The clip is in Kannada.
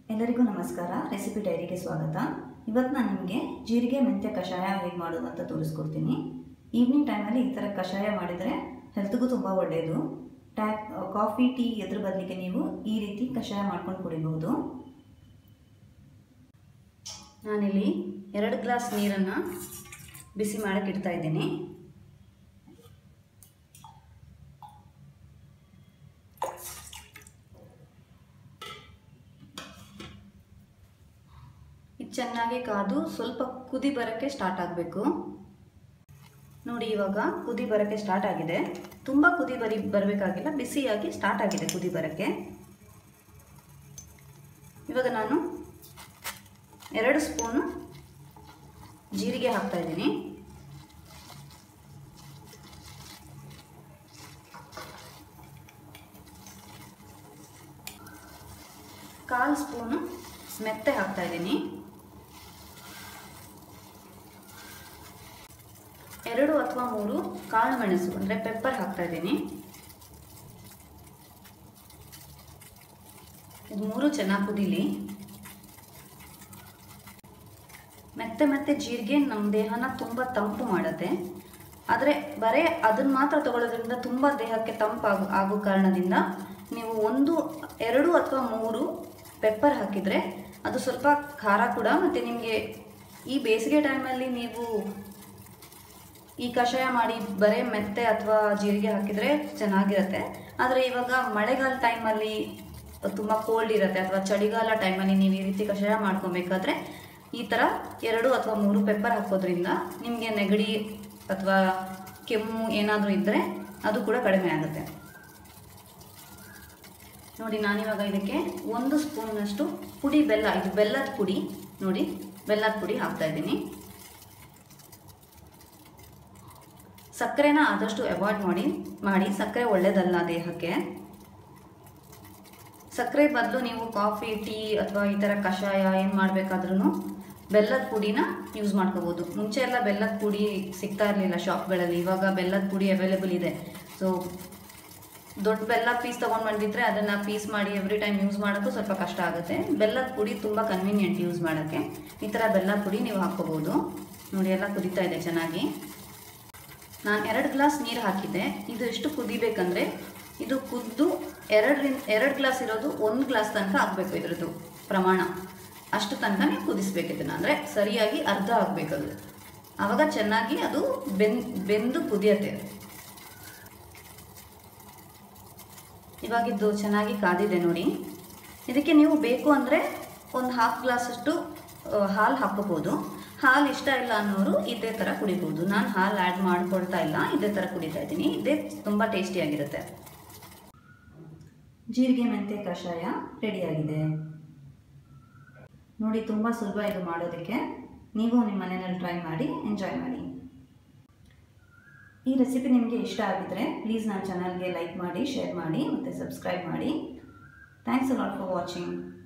ಎಲ್ಲರಿಗೂ ನಮಸ್ಕಾರ ರೆಸಿಪಿ ಡೈರಿಗೆ ಸ್ವಾಗತ ಇವತ್ತು ನಾನು ನಿಮಗೆ ಜೀರಿಗೆ ಮೆಂತ್ಯ ಕಷಾಯ ಹೇಗೆ ಮಾಡೋದು ಅಂತ ತೋರಿಸ್ಕೊಡ್ತೀನಿ ಈವ್ನಿಂಗ್ ಟೈಮಲ್ಲಿ ಈ ಥರ ಕಷಾಯ ಮಾಡಿದರೆ ಹೆಲ್ತ್ಗೂ ತುಂಬ ಒಳ್ಳೆಯದು ಟ್ಯಾಕ್ ಕಾಫಿ ಟೀ ಎದ್ರ ಬದಲಿಗೆ ನೀವು ಈ ರೀತಿ ಕಷಾಯ ಮಾಡ್ಕೊಂಡು ಕುಡಿಬಹುದು ನಾನಿಲ್ಲಿ ಎರಡು ಗ್ಲಾಸ್ ನೀರನ್ನು ಬಿಸಿ ಮಾಡೋಕ್ಕೆ ಇಡ್ತಾ ಇದ್ದೀನಿ ಇದು ಚೆನ್ನಾಗಿ ಕಾದು ಸ್ವಲ್ಪ ಕುದಿ ಬರೋಕ್ಕೆ ಸ್ಟಾರ್ಟ್ ಆಗಬೇಕು ನೋಡಿ ಇವಾಗ ಕುದಿ ಬರೋಕ್ಕೆ ಸ್ಟಾರ್ಟ್ ಆಗಿದೆ ತುಂಬ ಕುದಿ ಬರಿ ಬರಬೇಕಾಗಿಲ್ಲ ಬಿಸಿಯಾಗಿ ಸ್ಟಾರ್ಟ್ ಆಗಿದೆ ಕುದಿ ಬರೋಕ್ಕೆ ಇವಾಗ ನಾನು ಎರಡು ಸ್ಪೂನು ಜೀರಿಗೆ ಹಾಕ್ತಾ ಇದ್ದೀನಿ ಕಾಲು ಸ್ಪೂನು ಮೆತ್ತೆ ಹಾಕ್ತಾ ಇದ್ದೀನಿ ಎರಡು ಅಥವಾ ಮೂರು ಕಾಳು ಮೆಣಸು ಅಂದರೆ ಪೆಪ್ಪರ್ ಹಾಕ್ತಾ ಇದ್ದೀನಿ ಇದು ಮೂರು ಚೆನ್ನಾಗಿ ಕುದೀಲಿ ಮೆತ್ತೆ ಮೆತ್ತೆ ಜೀರಿಗೆ ನಮ್ಮ ದೇಹನ ತುಂಬ ತಂಪು ಮಾಡುತ್ತೆ ಆದರೆ ಬರೀ ಅದನ್ನು ಮಾತ್ರ ತಗೊಳ್ಳೋದ್ರಿಂದ ತುಂಬ ದೇಹಕ್ಕೆ ತಂಪಾಗೋ ಆಗೋ ಕಾರಣದಿಂದ ನೀವು ಒಂದು ಎರಡು ಅಥವಾ ಮೂರು ಪೆಪ್ಪರ್ ಹಾಕಿದರೆ ಅದು ಸ್ವಲ್ಪ ಖಾರ ಕೂಡ ಮತ್ತು ನಿಮಗೆ ಈ ಬೇಸಿಗೆ ಟೈಮಲ್ಲಿ ನೀವು ಈ ಕಷಾಯ ಮಾಡಿ ಬರೇ ಮೆತ್ತೆ ಅಥವಾ ಜೀರಿಗೆ ಹಾಕಿದರೆ ಚೆನ್ನಾಗಿರುತ್ತೆ ಆದರೆ ಇವಾಗ ಮಳೆಗಾಲ ಟೈಮಲ್ಲಿ ತುಂಬ ಕೋಲ್ಡ್ ಇರುತ್ತೆ ಅಥವಾ ಚಳಿಗಾಲ ಟೈಮಲ್ಲಿ ನೀವು ಈ ರೀತಿ ಕಷಾಯ ಮಾಡ್ಕೊಬೇಕಾದ್ರೆ ಈ ಥರ ಎರಡು ಅಥವಾ ಮೂರು ಪೆಪ್ಪರ್ ಹಾಕೋದ್ರಿಂದ ನಿಮಗೆ ನೆಗಡಿ ಅಥವಾ ಕೆಮ್ಮು ಏನಾದರೂ ಇದ್ದರೆ ಅದು ಕೂಡ ಕಡಿಮೆ ಆಗುತ್ತೆ ನೋಡಿ ನಾನಿವಾಗ ಇದಕ್ಕೆ ಒಂದು ಸ್ಪೂನ್ನಷ್ಟು ಪುಡಿ ಬೆಲ್ಲ ಇದು ಬೆಲ್ಲದ ಪುಡಿ ನೋಡಿ ಬೆಲ್ಲದ ಪುಡಿ ಹಾಕ್ತಾ ಇದ್ದೀನಿ ಸಕ್ಕರೆನ ಆದಷ್ಟು ಅವಾಯ್ಡ್ ಮಾಡಿ ಮಾಡಿ ಸಕ್ಕರೆ ಒಳ್ಳೆಯದಲ್ಲ ದೇಹಕ್ಕೆ ಸಕ್ಕರೆ ಬದಲು ನೀವು ಕಾಫಿ ಟೀ ಅಥವಾ ಈ ಥರ ಕಷಾಯ ಏನು ಮಾಡಬೇಕಾದ್ರೂ ಬೆಲ್ಲದ ಪುಡಿನ ಯೂಸ್ ಮಾಡ್ಕೋಬೋದು ಮುಂಚೆ ಎಲ್ಲ ಬೆಲ್ಲದ ಪುಡಿ ಸಿಗ್ತಾ ಇರಲಿಲ್ಲ ಶಾಪ್ಗಳಲ್ಲಿ ಇವಾಗ ಬೆಲ್ಲದ ಪುಡಿ ಅವೈಲೇಬಲ್ ಇದೆ ಸೊ ದೊಡ್ಡ ಬೆಲ್ಲ ಪೀಸ್ ತೊಗೊಂಡು ಬಂದಿದ್ರೆ ಅದನ್ನು ಪೀಸ್ ಮಾಡಿ ಎವ್ರಿ ಟೈಮ್ ಯೂಸ್ ಮಾಡೋಕ್ಕೂ ಸ್ವಲ್ಪ ಕಷ್ಟ ಆಗುತ್ತೆ ಬೆಲ್ಲದ ಪುಡಿ ತುಂಬ ಕನ್ವೀನಿಯೆಂಟ್ ಯೂಸ್ ಮಾಡೋಕ್ಕೆ ಈ ಥರ ಬೆಲ್ಲದ ಪುಡಿ ನೀವು ಹಾಕ್ಕೋಬೋದು ನೋಡಿ ಎಲ್ಲ ಕುದೀತಾ ಇದೆ ಚೆನ್ನಾಗಿ ನಾನು ಎರಡು ಗ್ಲಾಸ್ ನೀರು ಹಾಕಿದ್ದೆ ಇದು ಎಷ್ಟು ಕುದಿಬೇಕಂದ್ರೆ ಇದು ಕುದ್ದು ಎರಡರಿಂದ ಎರಡು ಗ್ಲಾಸ್ ಇರೋದು ಒಂದು ಗ್ಲಾಸ್ ತನಕ ಆಗಬೇಕು ಇದ್ರದ್ದು ಪ್ರಮಾಣ ಅಷ್ಟು ತನಕ ನೀವು ಕುದಿಸ್ಬೇಕು ಇದನ್ನು ಅಂದರೆ ಸರಿಯಾಗಿ ಅರ್ಧ ಆಗಬೇಕದು ಆವಾಗ ಚೆನ್ನಾಗಿ ಅದು ಬೆನ್ ಬೆಂದು ಕುದಿಯತ್ತೆ ಇವಾಗಿದ್ದು ಚೆನ್ನಾಗಿ ಕಾದಿದೆ ನೋಡಿ ಇದಕ್ಕೆ ನೀವು ಬೇಕು ಅಂದರೆ ಒಂದು ಹಾಫ್ ಗ್ಲಾಸಷ್ಟು ಹಾಲು ಹಾಕೋಬೋದು ಹಾಲು ಇಷ್ಟ ಇಲ್ಲ ಅನ್ನೋರು ಇದೇ ಥರ ಕುಡಿಬೋದು ನಾನು ಹಾಲು ಆ್ಯಡ್ ಮಾಡ್ಕೊಳ್ತಾ ಇಲ್ಲ ಇದೇ ಥರ ಕುಡಿತಾ ಇದ್ದೀನಿ ಇದೇ ತುಂಬ ಟೇಸ್ಟಿಯಾಗಿರುತ್ತೆ ಜೀರಿಗೆ ಮೆಂತ್ಯ ಕಷಾಯ ರೆಡಿಯಾಗಿದೆ ನೋಡಿ ತುಂಬ ಸುಲಭ ಇದು ಮಾಡೋದಕ್ಕೆ ನೀವು ನಿಮ್ಮ ಮನೆಯಲ್ಲಿ ಟ್ರೈ ಮಾಡಿ ಎಂಜಾಯ್ ಮಾಡಿ ಈ ರೆಸಿಪಿ ನಿಮಗೆ ಇಷ್ಟ ಆಗಿದ್ರೆ ಪ್ಲೀಸ್ ನನ್ನ ಚಾನಲ್ಗೆ ಲೈಕ್ ಮಾಡಿ ಶೇರ್ ಮಾಡಿ ಮತ್ತು ಸಬ್ಸ್ಕ್ರೈಬ್ ಮಾಡಿ ಥ್ಯಾಂಕ್ಸ್ ಅಲಾಟ್ ಫಾರ್ ವಾಚಿಂಗ್